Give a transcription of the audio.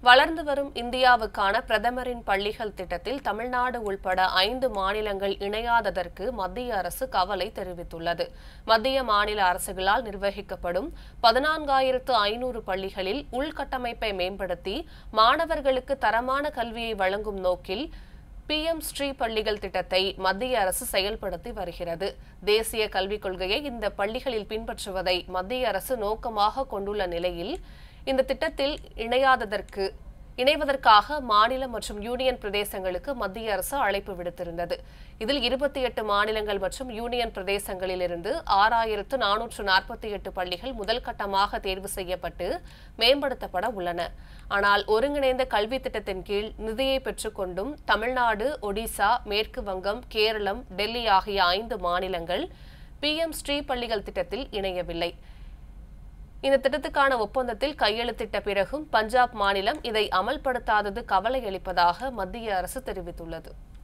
வளர்ந்து வரும் இந்தியாவுக்கான பிரதமரின் பள்ளிகள் திட்டத்தில் தமிழ்நாடு உள்பட ஐந்து மாநிலங்கள் இணையாததற்கு மத்திய அரசு கவலை தெரிவித்துள்ளது மத்திய மாநில அரசுகளால் நிர்வகிக்கப்படும் பதினான்காயிரத்து ஐநூறு பள்ளிகளில் உள்கட்டமைப்பை மேம்படுத்தி மாணவர்களுக்கு தரமான கல்வியை வழங்கும் நோக்கில் பிஎம் ஸ்ரீ பள்ளிகள் திட்டத்தை மத்திய அரசு செயல்படுத்தி வருகிறது தேசிய கல்விக் கொள்கையை இந்த பள்ளிகளில் பின்பற்றுவதை மத்திய அரசு நோக்கமாக கொண்டுள்ள நிலையில் இந்த திட்டத்தில் இணையாததற்கு இணைவதற்காக மாநில மற்றும் யூனியன் பிரதேசங்களுக்கு மத்திய அரசு அழைப்பு விடுத்திருந்தது இதில் இருபத்தி எட்டு மாநிலங்கள் மற்றும் யூனியன் பிரதேசங்களிலிருந்து ஆறாயிரத்து நானூற்று நாற்பத்தி எட்டு பள்ளிகள் முதல் கட்டமாக தேர்வு செய்யப்பட்டு மேம்படுத்தப்பட உள்ளன ஆனால் ஒருங்கிணைந்த கல்வி திட்டத்தின் கீழ் நிதியை பெற்றுக்கொண்டும் தமிழ்நாடு ஒடிசா மேற்கு வங்கம் கேரளம் டெல்லி ஆகிய ஐந்து மாநிலங்கள் பிஎம் ஸ்ரீ பள்ளிகள் திட்டத்தில் இணையவில்லை இந்த திட்டத்துக்கான ஒப்பந்தத்தில் கையெழுத்திட்ட பிறகும் பஞ்சாப் மாநிலம் இதை அமல்படுத்தாதது கவலை அளிப்பதாக மத்திய அரசு தெரிவித்துள்ளது